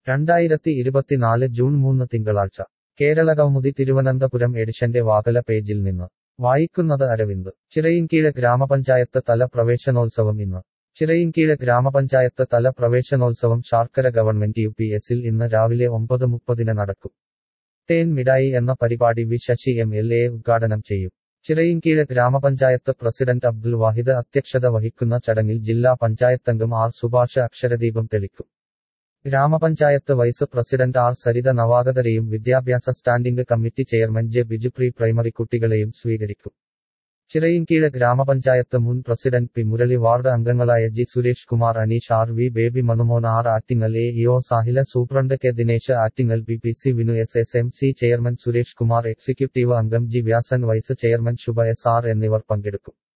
രണ്ടായിരത്തി ഇരുപത്തിനാല് ജൂൺ മൂന്ന് തിങ്കളാഴ്ച കേരള കൗമുദി തിരുവനന്തപുരം എഡിഷന്റെ വാകല പേജിൽ നിന്ന് വായിക്കുന്നത് അരവിന്ദ് ചിറയിൻകീഴ് ഗ്രാമപഞ്ചായത്ത് തല പ്രവേശനോത്സവം ഇന്ന് ചിറയിൻകീഴ് ഗ്രാമപഞ്ചായത്ത് തല പ്രവേശനോത്സവം ശാർക്കര ഗവൺമെന്റ് യു പി എസിൽ ഇന്ന് രാവിലെ ഒമ്പത് മുപ്പതിന് നടക്കും തേൻ മിഠായി എന്ന പരിപാടി V Sasi M L A ഉദ്ഘാടനം ചെയ്യും ചിറയിൻകീഴ് ഗ്രാമപഞ്ചായത്ത് പ്രസിഡന്റ് അബ്ദുൽ വാഹിദ് അധ്യക്ഷത വഹിക്കുന്ന ചടങ്ങിൽ ജില്ലാ പഞ്ചായത്തംഗം ആർ സുഭാഷ് അക്ഷരദീപം തെളിക്കും ഗ്രാമപഞ്ചായത്ത് വൈസ് പ്രസിഡന്റ് ആർ സരിത നവാഗതരെയും വിദ്യാഭ്യാസ standing committee chairman J Biju pre primary കുട്ടികളെയും സ്വീകരിക്കും ചിറയിൻകീഴ് ഗ്രാമപഞ്ചായത്ത് മുൻ പ്രസിഡന്റ് പി മുരളി വാർഡ് അംഗങ്ങളായ G Suresh Kumar Aneesh R V Baby Manumon R Attingal A EO Sahila superintendent K Dinesh Attingal B P C Vinu S S M C chairman Suresh Kumar executive അംഗം G Vyasan vice chairman Shubha S R എന്നിവർ പങ്കെടുക്കും